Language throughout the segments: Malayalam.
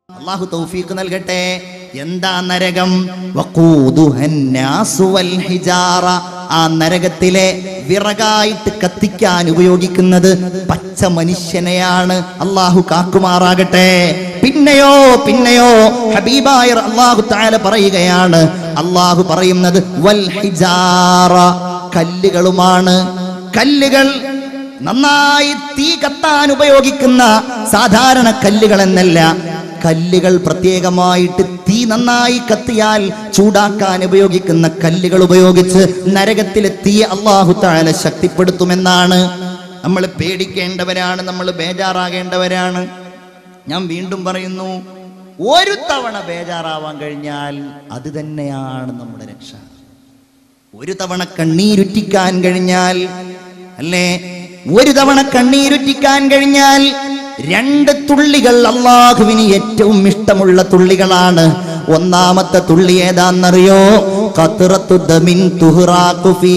അള്ളാഹു തൗഫീഖ് നൽകട്ടെ എന്താ നരകം വഖൂദുഹന്നാസു വൽ ഹിജാറ ആ നരകത്തിലെ വിറകായിട്ട് കത്തിക്കാൻ ഉപയോഗിക്കുന്നത് പച്ച മനുഷ്യനെയാണ് അള്ളാഹു കാക്കുമാറാകട്ടെ പിന്നെയോ പിന്നെയോ ഹബീബായ അള്ളാഹു താല പറയുകയാണ് അള്ളാഹു പറയുന്നത് വൽ ഹിജാറ കല്ലുകളുമാണ് കല്ലുകൾ നന്നായി തീ കത്താൻ ഉപയോഗിക്കുന്ന സാധാരണ കല്ലുകൾ എന്നല്ല കല്ലുകൾ പ്രത്യേകമായിട്ട് തീ നന്നായി കത്തിയാൽ ചൂടാക്കാൻ ഉപയോഗിക്കുന്ന കല്ലുകൾ ഉപയോഗിച്ച് നരകത്തിലെ തീ അള്ളാഹു താല ശക്തിപ്പെടുത്തുമെന്നാണ് നമ്മൾ പേടിക്കേണ്ടവരാണ് നമ്മൾ ബേജാറാകേണ്ടവരാണ് ഞാൻ വീണ്ടും പറയുന്നു ഒരു തവണ ബേജാറാവാൻ കഴിഞ്ഞാൽ അത് തന്നെയാണ് നമ്മുടെ രക്ഷ ഒരു തവണ കണ്ണീരുറ്റിക്കാൻ കഴിഞ്ഞാൽ അല്ലേ ഒരു തവണ കണ്ണീരുറ്റിക്കാൻ കഴിഞ്ഞാൽ രണ്ട് തുള്ളികൾ അള്ളാഹുവിന് ഏറ്റവും ഇഷ്ടമുള്ള തുള്ളികളാണ് ഒന്നാമത്തെ തുള്ളി ഏതാന്നറിയോ ഖത്റത്തു ദമിൻ തുഹ്റാഖു ഫീ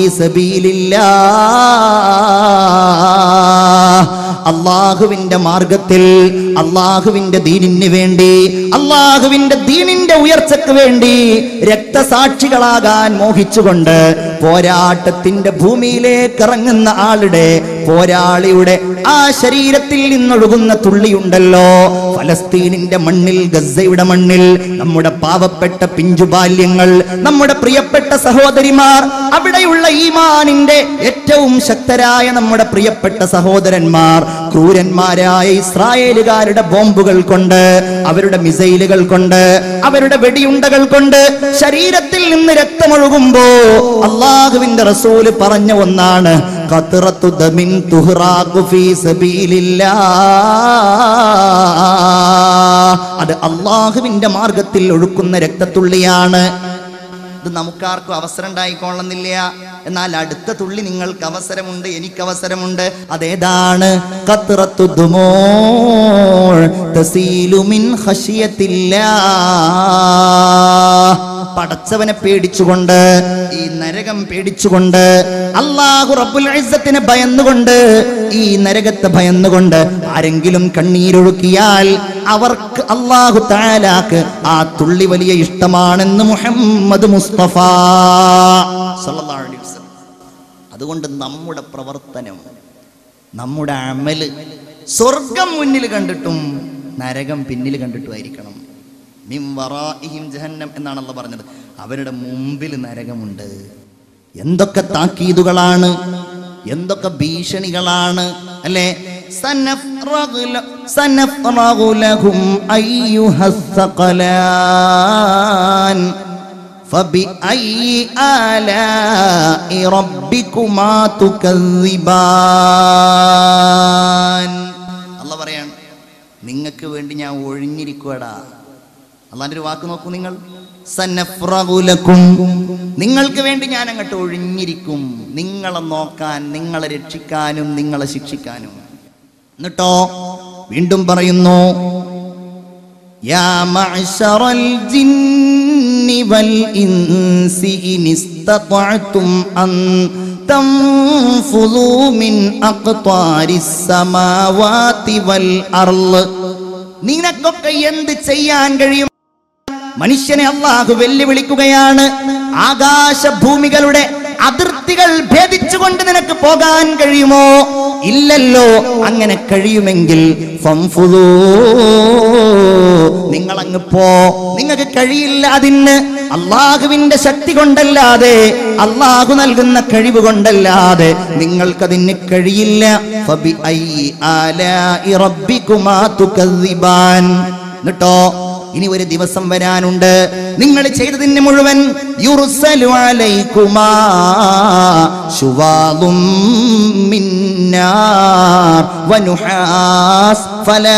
സബീലില്ലാഹ് അള്ളാഹുവിന്റെ മാർഗത്തിൽ അള്ളാഹുവിന്റെ ദീനിന് വേണ്ടി അള്ളാഹുവിന്റെ ദീനിന്റെ ഉയർച്ചയ്ക്ക് വേണ്ടി രക്തസാക്ഷികളാകാൻ മോഹിച്ചുകൊണ്ട് പോരാട്ടത്തിന്റെ ഭൂമിയിലേക്ക് ഇറങ്ങുന്ന ആളുടെ പോരാളിയുടെ ആ ശരീരത്തിൽ നിന്നൊഴുകുന്ന തുള്ളിയുണ്ടല്ലോ ഫലസ്തീനിന്റെ മണ്ണിൽ ഗസയുടെ മണ്ണിൽ നമ്മുടെ പാവപ്പെട്ട പിഞ്ചുബാല്യങ്ങൾ നമ്മുടെ പ്രിയപ്പെട്ട സഹോദരിമാർ അവിടെയുള്ള ഈമാനിന്റെ ഏറ്റവും ശക്തരായ നമ്മുടെ പ്രിയപ്പെട്ട സഹോദരന്മാർ ക്രൂരന്മാരായ ഇസ്രായേലുകാരുടെ ബോംബുകൾ കൊണ്ട് അവരുടെ മിസൈലുകൾ കൊണ്ട് അവരുടെ വെടിയുണ്ടകൾ കൊണ്ട് ശരീരത്തിൽ നിന്ന് രക്തമൊഴുകുമ്പോ അള്ളാഹുവിന്റെ റസൂല് പറഞ്ഞ ഒന്നാണ് ഖത്റത്തു ദമിൻ തുഹ്റാഖു ഫീ സബീലില്ലാ അത് അള്ളാഹുവിന്റെ മാർഗത്തിൽ ഒഴുക്കുന്ന രക്തത്തുള്ളിയാണ് ഇത് നമുക്കാർക്കും അവസരം ഉണ്ടായിക്കൊള്ളുന്നില്ല എന്നാൽ അടുത്ത തുള്ളി നിങ്ങൾക്ക് അവസരമുണ്ട് എനിക്ക് അവസരമുണ്ട് അതേതാണ് ഖത്റത്തു ദുമൂർ തസീലു മിൻ ഖശിയത്തില്ലാ പടച്ചവനെ പേടിച്ചുകൊണ്ട് ഈ നരകം പേടിച്ചുകൊണ്ട് അള്ളാഹു റബ്ബുൽ ഇസ്സത്തിനെ ഭയന്നുകൊണ്ട് ഈ നരകത്തെ ഭയന്നുകൊണ്ട് ആരെങ്കിലും കണ്ണീരൊഴുക്കിയാൽ അവർക്ക് അള്ളാഹു താലാക്ക് ആ തുള്ളി വലിയ ഇഷ്ടമാണെന്ന് മുഹമ്മദ് മുസ്തഫ സല്ലല്ലാഹു അലൈഹി വസല്ലം. അതുകൊണ്ട് നമ്മുടെ പ്രവർത്തനം നമ്മുടെ അമല് സ്വർഗം മുന്നിൽ കണ്ടിട്ടും നരകം പിന്നിൽ കണ്ടിട്ടുമായിരിക്കണം മിൻ വറാഇഹിം ജഹന്നം എന്നാണ് അള്ള പറഞ്ഞത് അവരുടെ മുമ്പിൽ നരകമുണ്ട് എന്തൊക്കെ താക്കീതുകളാണ് എന്തൊക്കെ ഭീഷണികളാണ് അല്ലേ സനഫ്റഗു ല- സനഫ്റഗു ലഹും അയ്യുഹസ്സഖലാൻ فبأي آلاء ربكما تكذبان അല്ല പറയാണ് നിങ്ങൾക്ക് വേണ്ടി ഞാൻ ഒഴിഞ്ഞിരിക്കുവടാ അള്ളാന്റെ ഒരു വാക്ക് നോക്കൂ നിങ്ങൾ സന്നഫ്രകുലക്കും നിങ്ങൾക്ക് വേണ്ടി ഞാൻ അങ്ങോട്ട് ഒഴിഞ്ഞിരിക്കും നിങ്ങളെ നോക്കാൻ നിങ്ങളെ രക്ഷിക്കാനും നിങ്ങളെ ശിക്ഷിക്കാനും എന്നിട്ടോ വീണ്ടും പറയുന്നു يا معشر الجن والإنس إن استطعتم أن تنفذوا من أقطار السماوات والأرض നിനക്കൊക്കെ എന്ത് ചെയ്യാൻ കഴിയും മനുഷ്യനെ അള്ളാഹു വെല്ലുവിളിക്കുകയാണ് ആകാശഭൂമികളുടെ അതിർത്തികൾ ഭേദിച്ചുകൊണ്ട് നിനക്ക് പോകാൻ കഴിയുമോ ഇല്ലല്ലോ അങ്ങനെ കഴിയുമെങ്കിൽ ഫംഫുദൂ. നിങ്ങളങ്ങ് പോ നിങ്ങൾക്ക് കഴിയില്ല അതിന് അള്ളാഹുവിന്റെ ശക്തി കൊണ്ടല്ലാതെ അള്ളാഹു നൽകുന്ന കഴിവ് കൊണ്ടല്ലാതെ നിങ്ങൾക്കതിന് കഴിയില്ല ഫബി ഐ ആലാഇ റബ്ബിക്കുമാ തുകദ്ദിബാൻ. എന്നിട്ടോ ഇനി ഒരു ദിവസം വരാനുണ്ട് നിങ്ങൾ ചെയ്തതിന് മുഴുവൻ യുർസലു അലൈക്കുമാ ശുവാദും മിന്നാർ വനുഹാസ് ഫലാ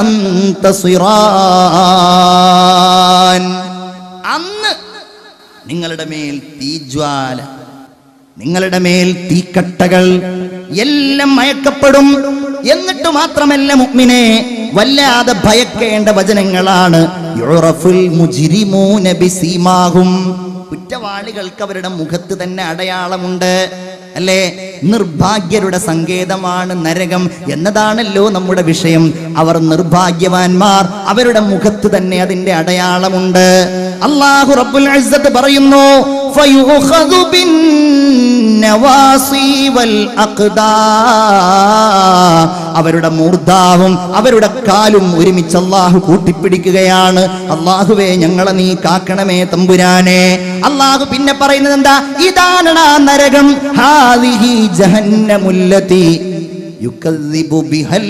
തന്തസിറാൻ അന്ന് നിങ്ങളുടെ മേൽ തീജ്വാല നിങ്ങളുടെ മേൽ തീക്കട്ടകൾ എല്ലാം മയക്കപ്പെടും എന്നിട്ട് മാത്രമല്ല മുഅ്മിനെ വല്ലാതെ ഭയക്കേണ്ട വചനങ്ങളാണ് യുറഫുൽ മുജ്രിമൂന ബിസീമാഹും കുറ്റവാളികൾക്ക് അവരുടെ മുഖത്ത് തന്നെ അടയാളമുണ്ട് അല്ലേ നിർഭാഗ്യരുടെ സങ്കേതമാണ് നരകം എന്നതാണല്ലോ നമ്മുടെ വിഷയം അവർ നിർഭാഗ്യവാന്മാർ അവരുടെ മുഖത്ത് തന്നെ അതിന്റെ അടയാളമുണ്ട് അള്ളാഹു റബ്ബുൽ ഇസ്സത്ത് പറയുന്നു ഫയുഖദു ബിന്നവാസി വൽ അഖ്ദാ അവരുടെ മൂർധാവും അവരുടെ കാലും ഒരുമിച്ച് അള്ളാഹു കൂട്ടിപ്പിടിക്കുകയാണ് അള്ളാഹുവേ ഞങ്ങളെ നീ കാക്കണമേ തമ്പുരാനെ അള്ളാഹു പിന്നെ പറയുന്നത് എന്താ ഇതാണ് ആ നരകം ഹാദിഹി ജഹന്നമുല്ലതി യുക്കദ്ദിബു ബിഹൽ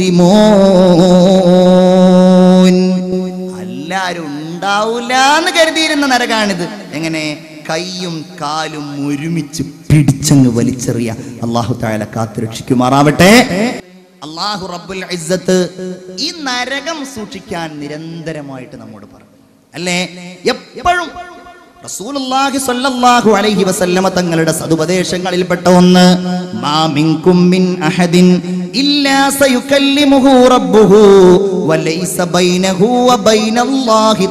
മുജ്രിമൂൻ എല്ലാരും ഉണ്ടാവൂല എന്ന് കരുതിയിരുന്ന നരകാണിത് എങ്ങനെ കൈയും കാലും ഒരുമിച്ച് പിടിച്ചങ്ങ് വലിച്ചെറിയ അള്ളാഹു തായാല കാത്തുരക്ഷിക്കുമാറാവട്ടെ അള്ളാഹു റബ്ബുൽ ഇസ്സത്ത് ഈ നരകം സൂക്ഷിക്കാൻ നിരന്തരമായിട്ട് നമ്മോട് പറഞ്ഞു അല്ലേ എപ്പോഴും റസൂലുള്ളാഹി സ്വല്ലല്ലാഹു അലൈഹി വസല്ലമ തങ്ങളുടെ സതുപദേശങ്ങളിൽപ്പെട്ട ഒന്ന് മാ മിൻകും മിൻ അഹദിൻ ഇല്ലാ സയുകല്ലിമുഹു റബ്ബുഹു വലൈസ ബൈനഹു വബൈനല്ലാഹി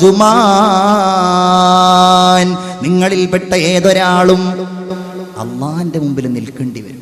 തർജുമാൻ നിങ്ങളിൽപ്പെട്ട ഏതൊരാളും അള്ളാഹിന്റെ മുമ്പിൽ നിൽക്കേണ്ടി വരും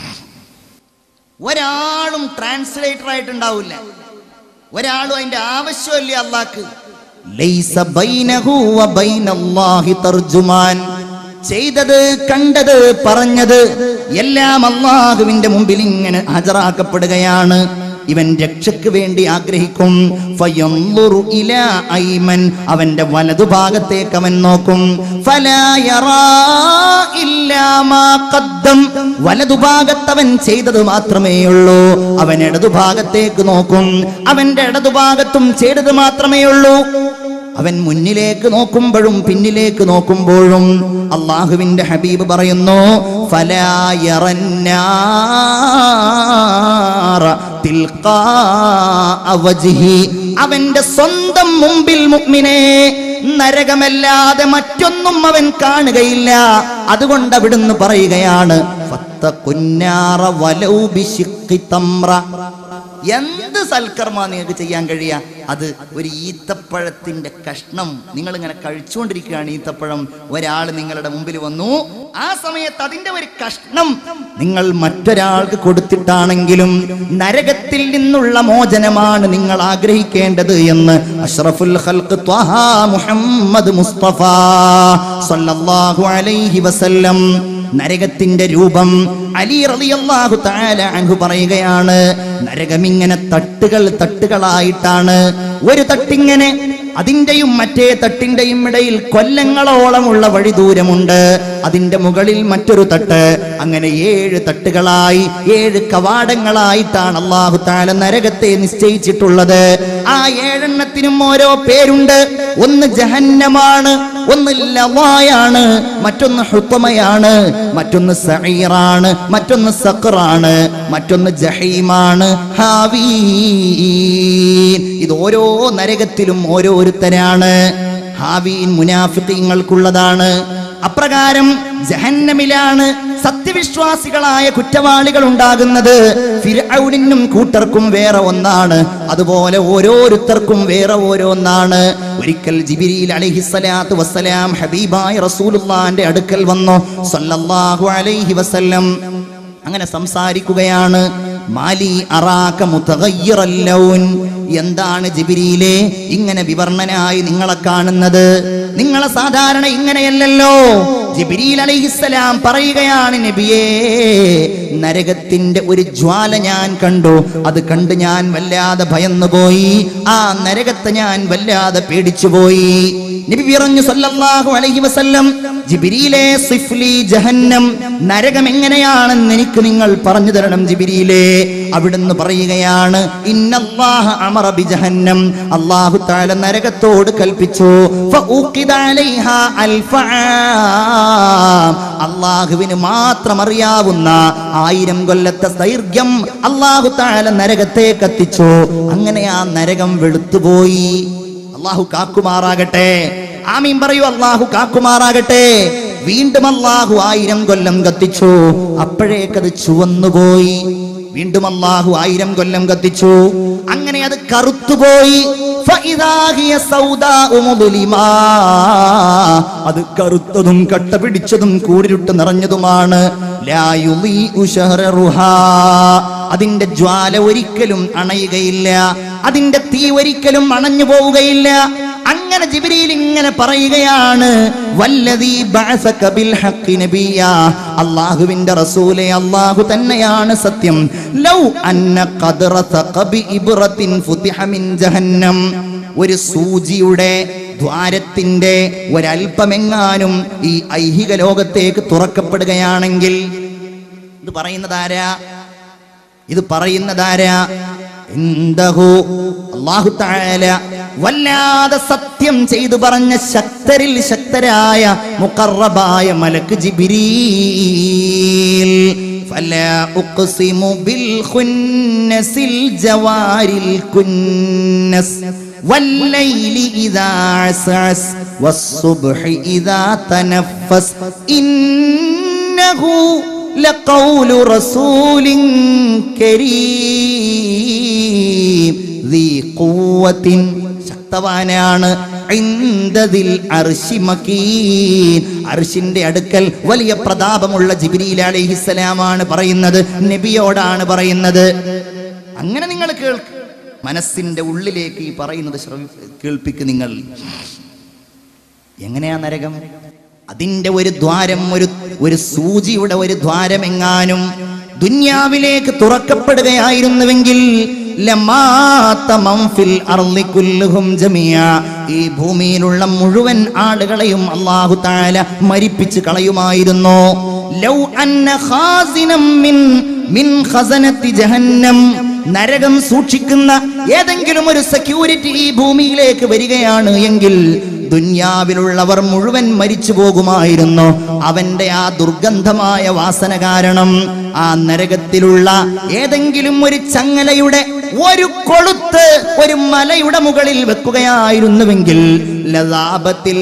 ഒരാളും ട്രാൻസ്ലേറ്റർ ആയിട്ടുണ്ടാവില്ല ഒരാളും അതിന്റെ ആവശ്യമില്ല അള്ളാഹ്ക്ക് ലൈസ ബൈനഹു വബൈനല്ലാഹി തർജുമാൻ ചെയ്തത് കണ്ടത് പറഞ്ഞത് എല്ലാം അള്ളാഹുവിന്റെ മുമ്പിൽ ഇങ്ങനെ ഹാജരാക്കപ്പെടുകയാണ് ഇവൻ രക്ഷയ്ക്ക് വേണ്ടി ആഗ്രഹിക്കും ഫയൻളുറു ഇലാ ഐമൻ അവന്റെ വലതുഭാഗത്തേക്ക് അവൻ നോക്കും ഫലാ യറാ ഇല്ലാ മാ ഖദ്ദം വലതുഭാഗത്തവൻ ചെയ്തത് മാത്രമേ ഉള്ളൂ അവൻ ഇടതുഭാഗത്തേക്ക് നോക്കും അവന്റെ ഇടതുഭാഗത്തും ചെയ്തത് മാത്രമേ ഉള്ളൂ അവൻ മുന്നിലേക്ക് നോക്കുമ്പോഴും പിന്നിലേക്ക് നോക്കുമ്പോഴും അള്ളാഹുവിന്റെ ഹബീബ് പറയുന്നു ഫലാ യറന്നാറ തിൽഖാഅ വജ്ഹി. അവന്റെ സ്വന്തം മുമ്പിൽ മുഅ്മിനെ നരകമല്ലാതെ മറ്റൊന്നും അവൻ കാണുകയില്ല അതുകൊണ്ട് അവിടുന്ന് പറയുകയാണ് ഫത്തഖുന്നാറ വലൗ ബിശിഖ്ഖി തംറ. എന്ത് സൽക്കർമ്മ നിങ്ങൾക്ക് ചെയ്യാൻ കഴിയാ അത് ഒരു ഈത്തപ്പഴത്തിന്റെ കഷ്ണം നിങ്ങൾ ഇങ്ങനെ കഴിച്ചുകൊണ്ടിരിക്കുകയാണ് ഈത്തപ്പഴം ഒരാൾ നിങ്ങളുടെ മുമ്പിൽ വന്നു ആ സമയത്ത് അതിന്റെ ഒരു കഷ്ണം നിങ്ങൾ മറ്റൊരാൾക്ക് കൊടുത്തിട്ടാണെങ്കിലും നരകത്തിൽ നിന്നുള്ള മോചനമാണ് നിങ്ങൾ ആഗ്രഹിക്കേണ്ടത് എന്ന് അഷ്റഫുൽ ഖൽഖ് ത്വഹ മുഹമ്മദ് മുസ്തഫ സല്ലല്ലാഹു അലൈഹി വസല്ലം നരകത്തിന്റെ രൂപം അലി റളിയല്ലാഹു തആല അൻഹു പറയുകയാണ് നരകം ഇങ്ങനെ തട്ടുകൾ തട്ടുകളായിട്ടാണ് ഒരു തട്ടിങ്ങനെ അതിന്റെയും മറ്റേ തട്ടിന്റെയും ഇടയിൽ കൊല്ലങ്ങളോളമുള്ള വഴി ദൂരമുണ്ട് അതിന്റെ മുകളിൽ മറ്റൊരു തട്ട് അങ്ങനെ ഏഴ് തട്ടുകളായി ഏഴ് കവാടങ്ങളായിട്ടാണ് അള്ളാഹു താല നരകത്തെ നിശ്ചയിച്ചിട്ടുള്ളത് ആ ഏഴെണ്ണത്തിനും ഓരോ പേരുണ്ട് ഒന്ന് ജഹന്നമാണ് ഒന്ന് ലവായാണ് മറ്റൊന്ന് ഹുത്തമയാണ് മറ്റൊന്ന് സഈറാണ് മറ്റൊന്ന് സഖറാണ് മറ്റൊന്ന് ജഹീമാണ് ഹാവീൻ ഇത് ഓരോ നരകത്തിലും ഓരോരുത്തരാണ് ഹാവീൻ മുനാഫിക്കങ്ങൾക്കുള്ളതാണ് അപ്രകാരം ജഹന്നമിലാണ് സത്യവിശ്വാസികളായ കുറ്റവാളികൾ ഉണ്ടാകുന്നത് ഫിർഔനിനും കൂട്ടർക്കും വേറെ ഒന്നാണ് അതുപോലെ ഓരോരുത്തർക്കും വേറെ ഓരോന്നാണ് ഒരിക്കൽ ജിബിരിൽ അലൈഹിസ്സലാത്തു വസ്സലാം ഹബീബായ റസൂലുള്ളാന്റെ അടുക്കൽ വന്നു സല്ലല്ലാഹു അലൈഹി വസല്ലം അങ്ങനെ സംസാരിക്കുകയാണ് മാലി അറാക മുതഗയ്യിറൽ ലൗൻ എന്താണ് ജിബിരിയിലെ ഇങ്ങനെ വിവർണനായി നിങ്ങളെ കാണുന്നത് നിങ്ങളെ സാധാരണ ഇങ്ങനെയല്ലല്ലോ ജിബിരിൽ അലൈഹിസ്സലാം പറയുകയാണ് നബിയേ നരകത്തിന്റെ ഒരു ജ്വാല ഞാൻ കണ്ടു അത് കണ്ട് ഞാൻ വല്ലാതെ ഭയന്നുപോയി ആ നരകത്തെ ഞാൻ വല്ലാതെ പേടിച്ചുപോയി നബി പറഞ്ഞു സല്ലല്ലാഹു അലൈഹി വസല്ലം ജിബിരിയിലെ സിഫ്ലി ജഹന്നം നരകം എങ്ങനെയാണെന്ന് എനിക്ക് നിങ്ങൾ പറഞ്ഞു തരണം ജിബിരിയിലെ അവിടുന്ന് പറയുകയാണ് ഇന്നല്ലാഹ അമറ ബി ജഹന്നം അല്ലാഹു തആല നരകത്തോട് കൽപ്പിച്ചു ഫഊഖിദ അലൈഹാ അൽഫ ആം. അള്ളാഹുവിന് മാത്രം അറിയാവുന്ന ആയിരം കൊല്ലത്തെ ദൈർഘ്യം അള്ളാഹു താല നരകത്തെ കത്തിച്ചു അങ്ങനെ ആ നരകം വെളുത്തുപോയി അള്ളാഹു കാക്കുമാറാകട്ടെ ആമീൻ പറയൂ അള്ളാഹു കാക്കുമാറാകട്ടെ വീണ്ടും അള്ളാഹു ആയിരം കൊല്ലം കത്തിച്ചു അപ്പോഴേക്കത് ചുവന്നുപോയി വീണ്ടും അള്ളാഹു ആയിരം കൊല്ലം കത്തിച്ചു അങ്ങനെ അത് കറുത്തുപോയി ഫഇദാ ഹിയ സൗദാഉ മുദ്ലിമാ. അത് കറുത്തതും കട്ട പിടിച്ചതും കൂരിരുട്ട് നിറഞ്ഞതുമാണ് ലാ യുളീഉ ശഹ്ററുഹാ. അതിന്റെ ജ്വാല ഒരിക്കലും അണയുകയില്ല അതിന്റെ തീ ഒരിക്കലും അണഞ്ഞു പോവുകയില്ല അങ്ങനെ ജിബ്രീൽ ഇങ്ങനെ പറയുകയാണ് വല്ലദീ ബഅസക ബിൽ ഹഖ് നബിയാ അല്ലാഹുവിന്റെ റസൂലേ അല്ലാഹു തന്നെയാണ് സത്യം ലൗ അന്ന ഖദ്റ തഖബി ഇബ്റത്തിൻ ഫുതിഹ മിൻ ജഹന്നം ഒരു സൂചിയുടെ ദ്വാരത്തിന്റെ ഒരല്പമെങ്ങാനും ഈ ഐഹിക ലോകത്തേക്ക് തുറക്കപ്പെടുകയാണെങ്കിൽ ഇത് പറയുന്നതാരാ ഇത് പറയുന്നതാരാ ഇന്തഹു അല്ലാഹു തആല വല്ലാതെ സത്യം ചെയ്തു പറഞ്ഞ ശക്തരിൽ ശക്തരായ മുഖറബായ മലക്ക് ജിബ്രീൽ فلا أقسم بالخنس الجوار الكنس والليل إذا عسعس والصبح إذا تنفس إنه لقول رسول كريم ذي قوة ശക്തവാനാണ് ഇൻദദിൽ അർശി മക്കീൻ. അർശിന്റെ അടുക്കൽ വലിയ പ്രതാപമുള്ള ജിബ്രീൽ അലൈഹിസ്സലാമാണ് പറയുന്നത് നബിയോടാണ് പറയുന്നത് അങ്ങനെ നിങ്ങൾ കേൾക്ക് മനസ്സിന്റെ ഉള്ളിലേക്ക് ഈ പറയുന്നത് ശ്രവി കേൾപ്പിക്ക് നിങ്ങൾ എങ്ങനെയാ നരകം അതിന്റെ ഒരു ദ്വാരം ഒരു ഒരു സൂചിയുടെ ഒരു ദ്വാരം എങ്ങാനും ദുന്യാവിലേക്ക് തുറക്കപ്പെടുകയായിരുന്നുവെങ്കിൽ ലമാത്ത മൻ ഫിൽ അർളി കുല്ലുഹും ജമിയാ. ഈ ഭൂമിയിലുള്ള മുഴുവൻ ആളുകളെയും അള്ളാഹു താല മരിപ്പിച്ച് കളയുമായിരുന്നു ലൗ അന്ന ഖാസിനം മിൻ മിൻ ഖസനത്തി ജഹന്നം നരകം സൂക്ഷിക്കുന്ന ഏതെങ്കിലും ഒരു സെക്യൂരിറ്റി ഈ ഭൂമിയിലേക്ക് വരികയാണ് എങ്കിൽ ദുന്യാവിലുള്ളവർ മുഴുവൻ മരിച്ചു പോകുമായിരുന്നു അവന്റെ ആ ദുർഗന്ധമായ വാസന കാരണം ആ നരകത്തിലുള്ള ഏതെങ്കിലും ഒരു ചങ്ങലയുടെ ഒരു കൊളുത്ത് ഒരു മലയുടെ മുകളിൽ വെക്കുകയായിരുന്നുവെങ്കിൽ ലതാപത്തിൽ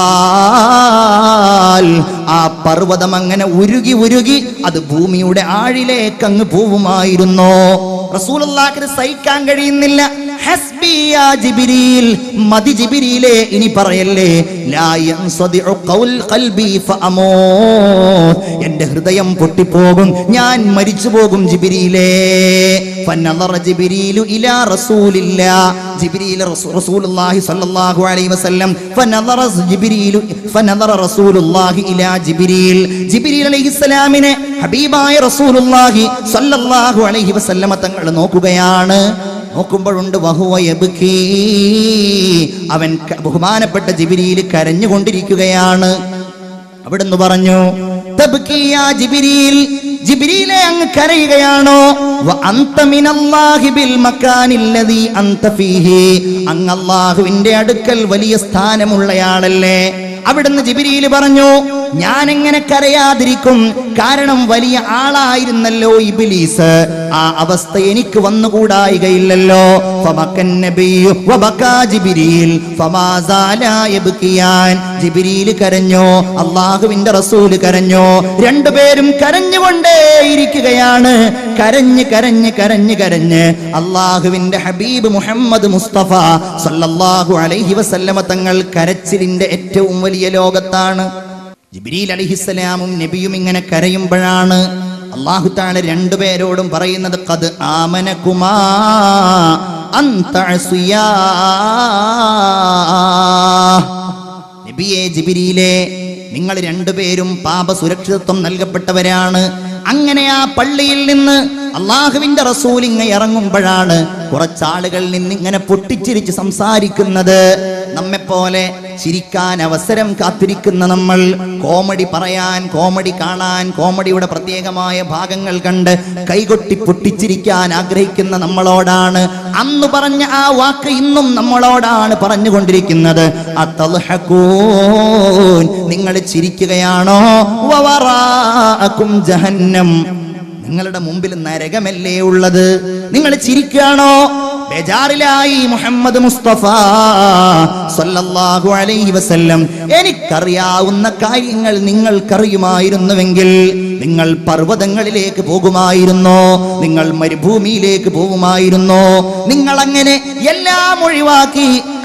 ജിബാൽ ആ പർവ്വതം അങ്ങനെ ഉരുകി ഉരുകി അത് ഭൂമിയുടെ ആഴിലേക്ക് അങ്ങ് പോവുമായിരുന്നു റസൂലുള്ളാഹിന് സഹിക്കാൻ കഴിയുന്നില്ല ഹസ്ബി യാ ജിബ്രീൽ മതി ജിബ്രീലേ ഇനി പറയല്ലേ ലാ യൻസദിഉ ഖൗൽ ഖൽബി ഫഅമൂത് എന്റെ ഹൃദയം പൊട്ടിപ്പോകും ഞാൻ മരിച്ചു പോകും ജിബ്രീലേ ഫനദറ ജിബ്രീലു ഇലാ റസൂലില്ലാ ജിബ്രീൽ റസൂ- റസൂലുള്ളാഹി സ്വല്ലല്ലാഹു അലൈഹി വസല്ലം ഫനദറ ജിബ്രീലു ഫനദറ റസൂലുള്ളാഹി ഇലാ ജിബ്രീൽ ജിബ്രീൽ അലൈഹിസ്സലാമിനെ ഹബീബായ റസൂലുള്ളാഹി സ്വല്ലല്ലാഹു അലൈഹി വസല്ലമ തങ്ങൾ നോക്കുകയാണ് നോക്കുമ്പോഴുണ്ട് വഹുവ യബ്കീ. അവൻ ക- ബഹുമാനപ്പെട്ട ജിബിരിയിൽ കരഞ്ഞുകൊണ്ടിരിക്കുകയാണ് അവിടുന്ന് പറഞ്ഞു "തബ്കീ യാ ജിബ്രീൽ ജിബ്രീലെ അങ്ങ് കരയുകയാണോ വ അന്ത മിനല്ലാഹി ബിൽ മക്കാനില്ലദീ അന്ത ഫീഹി അങ്ങ് അല്ലാഹുവിന്റെ അടുക്കൽ വലിയ സ്ഥാനമുള്ളയാളല്ലേ അവിടുന്ന് ജിബിരിയിൽ പറഞ്ഞു ഞാൻ എങ്ങനെ കരയാതിരിക്കും കാരണം വലിയ ആളായിരുന്നല്ലോ ഇബിലീസ് ആ അവസ്ഥ എനിക്ക് വന്നുകൂടായികയില്ലല്ലോ ഫമക്കൻ നബിയ്യു വബക്കാ ജിബ്രീൽ ഫമാ സാലാ യബ്കിയാൻ. ജിബ്രീൽ കരഞ്ഞു അള്ളാഹുവിന്റെ റസൂല് കരഞ്ഞു രണ്ടുപേരും കരഞ്ഞുകൊണ്ടേയിരിക്കുകയാണ് കരഞ്ഞ് കരഞ്ഞ് കരഞ്ഞ് കരഞ്ഞ് അള്ളാഹുവിന്റെ ഹബീബ് മുഹമ്മദ് മുസ്തഫ സല്ലല്ലാഹു അലൈഹി വസല്ലമ തങ്ങൾ കരച്ചിലിന്റെ ഏറ്റവും വലിയ ലോകത്താണ് ജിബ്രീൽ അലിഹിസ്സലാമും നബിയും ഇങ്ങനെ കരയുമ്പോഴാണ് അള്ളാഹു താല രണ്ടുപേരോടും പറയുന്നത് കത് ആമനകുമാ അന്തഅസിയാ. നബിയെ ജിബിരിയിലെ നിങ്ങൾ രണ്ടുപേരും പാപ സുരക്ഷിതത്വം നൽകപ്പെട്ടവരാണ് അങ്ങനെ ആ പള്ളിയിൽ നിന്ന് അള്ളാഹുവിന്റെ റസൂൽ ഇങ്ങ ഇറങ്ങുമ്പോഴാണ് കുറച്ചാളുകൾ നിന്നിങ്ങനെ പൊട്ടിച്ചിരിച്ച് സംസാരിക്കുന്നത് നമ്മെപ്പോലെ ചിരിക്കാൻ അവസരം കാത്തിരിക്കുന്ന നമ്മൾ കോമഡി പറയാൻ കോമഡി കാണാൻ കോമഡിയുടെ പ്രത്യേകമായ ഭാഗങ്ങൾ കണ്ട് കൈകൊട്ടി പൊട്ടിച്ചിരിക്കാൻ ആഗ്രഹിക്കുന്ന നമ്മളോടാണ് അന്ന് പറഞ്ഞ ആ വാക്ക് ഇന്നും നമ്മളോടാണ് പറഞ്ഞുകൊണ്ടിരിക്കുന്നത് അത്തൽഹഖൂൻ. നിങ്ങൾ ചിരിക്കുകയാണോ വവറാഅക്കും ജഹന്നം നിങ്ങളുടെ മുമ്പിൽ നരകമല്ലേ ഉള്ളത് നിങ്ങൾ ചിരിക്കുകയാണോ ബേജാറിലായി മുഹമ്മദ് മുസ്തഫ സല്ലല്ലാഹു അലൈഹി വസല്ലം എനിക്കറിയാവുന്ന കാര്യങ്ങൾ നിങ്ങൾക്കറിയുമായിരുന്നുവെങ്കിൽ നിങ്ങൾ പർവ്വതങ്ങളിലേക്ക് പോകുമായിരുന്നോ നിങ്ങൾ മരുഭൂമിയിലേക്ക് പോകുമായിരുന്നോ നിങ്ങൾ അങ്ങനെ എല്ലാം ഒഴിവാക്കി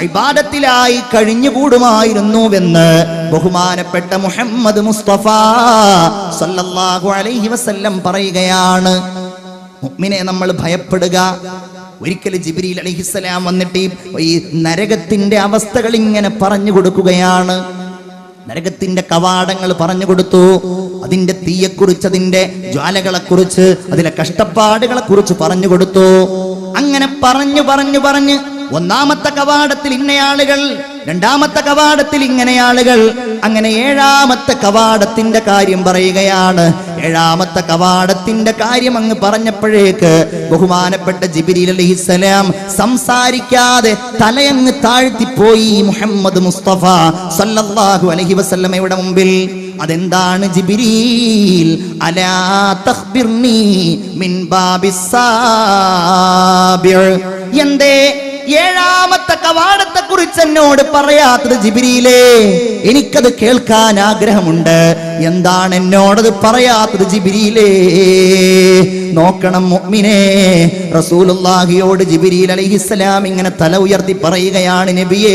ഇബാദത്തിലായി കഴിഞ്ഞുകൂടുമായിരുന്നുവെന്ന് ബഹുമാനപ്പെട്ട മുഹമ്മദ് മുസ്തഫ സല്ലല്ലാഹു അലൈഹി വസല്ലം പറയുകയാണ് മുഅ്മിനെ നമ്മൾ ഭയപ്പെടുക ഒരിക്കൽ ജിബ്രീൽ അലൈഹിസ്സലാം വന്നിട്ട് ഈ- ഈ നരകത്തിന്റെ അവസ്ഥകൾ ഇങ്ങനെ പറഞ്ഞു കൊടുക്കുകയാണ് നരകത്തിന്റെ കവാടങ്ങൾ പറഞ്ഞു കൊടുത്തു അതിന്റെ തീയെക്കുറിച്ച് അതിന്റെ ജ്വാലകളെക്കുറിച്ച് അതിലെ കഷ്ടപ്പാടുകളെ കുറിച്ച് പറഞ്ഞു കൊടുത്തു അങ്ങനെ പറഞ്ഞു പറഞ്ഞു പറഞ്ഞ് ഒന്നാമത്തെ കവാടത്തിൽ ഇന്നയാളുകൾ രണ്ടാമത്തെ കവാടത്തിൽ ഇങ്ങനെയാളുകൾ അങ്ങനെ ഏഴാമത്തെ കവാടത്തിന്റെ കാര്യം പറയുകയാണ് ഏഴാമത്തെ കവാടത്തിന്റെ കാര്യം അങ്ങ് പറഞ്ഞപ്പോഴേക്ക് ബഹുമാനപ്പെട്ട ജിബിരി അലഹിസലാം സംസാരിക്കാതെ തലയങ്ങ് താഴ്ത്തിപ്പോയി മുഹമ്മദ് മുസ്തഫ സല്ലല്ലാഹു അലൈഹി വസല്ലമയുടെ മുമ്പിൽ അതെന്താണ് ജിബിരീൽ അലാ തഖ്ബിർനി മിൻ ബാബിസ് സാബിർ എന്തേ ഏഴാമത്തെ കവാടത്തെ കുറിച്ച് എന്നോട് പറയാത്തത് ജിബിരിയിലേ എനിക്കത് കേൾക്കാൻ ആഗ്രഹമുണ്ട് എന്താണ് എന്നോടത് പറയാത്തത് ജിബിരിയിലേ നോക്കണം മുഅ്മിനെ റസൂലുള്ളാഹിയോട് ജിബിരിയിൽ അലൈഹിസ്സലാം ഇങ്ങനെ തല ഉയർത്തി പറയുകയാണ് നബിയേ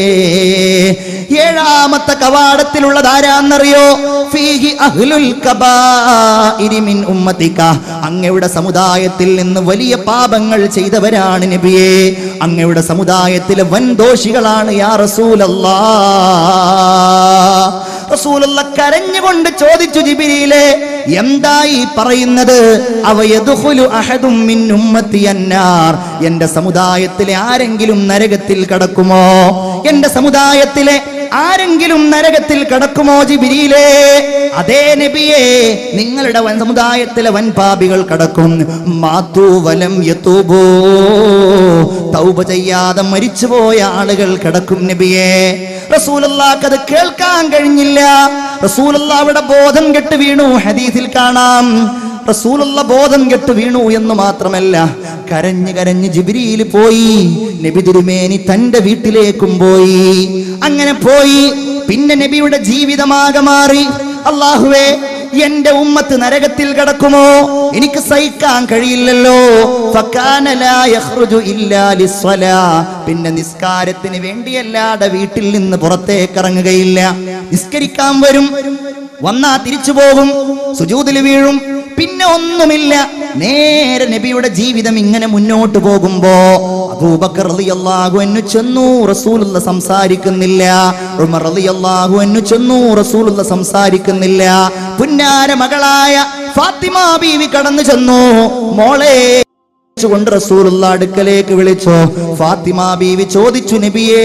ഏഴാമത്തെ കവാടത്തിലുള്ളത് ആരാന്നറിയോ ഫീഹി അഹ്ലുൽ കബാഇരി മിൻ ഉമ്മത്തിക അങ്ങയുടെ സമുദായത്തിൽ നിന്ന് വലിയ പാപങ്ങൾ ചെയ്തവരാണ് നബിയെ അങ്ങയുടെ സമുദായത്തിലെ വൻ ദോഷികളാണ് യാ റസൂലല്ലാ റസൂലുള്ള കരഞ്ഞുകൊണ്ട് ചോദിച്ചു ജിബിരിയിലെ എന്തായി പറയുന്നത് അവ യദ്ഖുലു അഹദും മിൻ ഉമ്മത്തി അന്നാർ എന്റെ സമുദായത്തിലെ ആരെങ്കിലും നരകത്തിൽ കടക്കുമോ എന്റെ സമുദായത്തിലെ ആരെങ്കിലും നരകത്തിൽ കടക്കുമോ ജിബിരിയിലേ അതേ നബിയേ നിങ്ങളുടെ വൻ സമുദായത്തിലെ വൻ പാപികൾ കടക്കും മാത്തൂ വലം യത്തൂബോ തൗബ ചെയ്യാതെ മരിച്ചുപോയ ആളുകൾ കിടക്കും നബിയെ റസൂലല്ലാക്ക് അത് കേൾക്കാൻ കഴിഞ്ഞില്ല റസൂലല്ല അവിടെ ബോധം കെട്ട് വീണു ഹദീസിൽ കാണാം റസൂലുള്ള ബോധം കെട്ട് വീണു എന്ന് മാത്രമല്ല കരഞ്ഞ് കരഞ്ഞ് ജിബിരിയിൽ പോയി നബി തിരുമേനി തന്റെ വീട്ടിലേക്കും പോയി അങ്ങനെ പോയി പിന്നെ നബിയുടെ ജീവിതമാകെ മാറി അള്ളാഹുവേ എന്റെ ഉമ്മത്ത് നരകത്തിൽ കിടക്കുമോ എനിക്ക് സഹിക്കാൻ കഴിയില്ലല്ലോ ഫക്കാന ലാ യഖ്റുജു ഇല്ലാ ലിസ്സലാ. പിന്നെ നിസ്കാരത്തിന് വേണ്ടിയല്ലാതെ വീട്ടിൽ നിന്ന് പുറത്തേക്ക് ഇറങ്ങുകയില്ല നിസ്കരിക്കാൻ വരും വന്നാ തിരിച്ചു പോകും സുജൂതിൽ വീഴും പിന്നെ ഒന്നുമില്ല നേരെ നബിയുടെ ജീവിതം ഇങ്ങനെ മുന്നോട്ട് പോകുമ്പോ അബൂബക്കർ റളിയല്ലാഹു അൻഹു ചെന്നു റസൂലുള്ള സംസാരിക്കുന്നില്ല ഉമർ റളിയല്ലാഹു അൻഹു ചെന്നു റസൂലുള്ള സംസാരിക്കുന്നില്ല പുന്നാര മകളായ ഫാത്തിമ ബീവി കടന്നു ചെന്നു മോളെ കൊണ്ട് റസൂലുള്ള അടുക്കലേക്ക് വിളിച്ചു ഫാത്തിമ ബീവി ചോദിച്ചു നബിയേ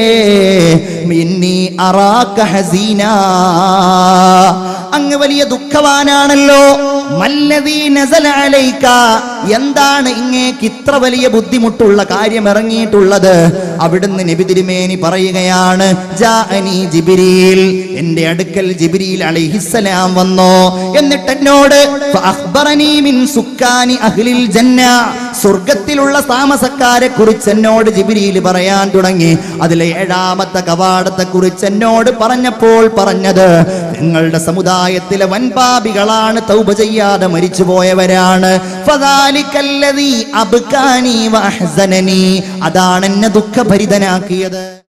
മിന്നി അറാക ഹസീന അങ്ങ് വലിയ ദുഃഖവാനാണല്ലോ മല്ലദീ നസല അലൈക എന്താണ് ഇങ്ങേക്ക് ഇത്ര വലിയ ബുദ്ധിമുട്ടുള്ള കാര്യം ഇറങ്ങിയിട്ടുള്ളത് അവിടുന്ന് നബി തിരുമേനി പറയുകയാണ് ജാഅനി ജിബ്രീൽ എന്റെ അടുക്കൽ ജിബ്രീൽ അലൈഹിസ്സലാം വന്നു എന്നിട്ട് എന്നോട് ഫഅഖ്ബറനി മിൻ സുക്കാനി അഹ്ലിൽ ജന്ന സ്വർഗത്തിലുള്ള താമസക്കാരെ കുറിച്ച് എന്നോട് ജിബ്രീൽ പറയാൻ തുടങ്ങി അതിലെ ഏഴാമത്തെ കവാടത്തെ കുറിച്ച് എന്നോട് പറഞ്ഞപ്പോൾ പറഞ്ഞത് നിങ്ങളുടെ സമുദായത്തിലെ വൻപാപികളാണ് തൗബ ചെയ്യാതെ മരിച്ചുപോയവരാണ് ഫദാലിക്കല്ലദീ അബ്കാനി വഅഹ്സനനി അതാണ് എന്നെ ദുഃഖഭരിതനാക്കിയത്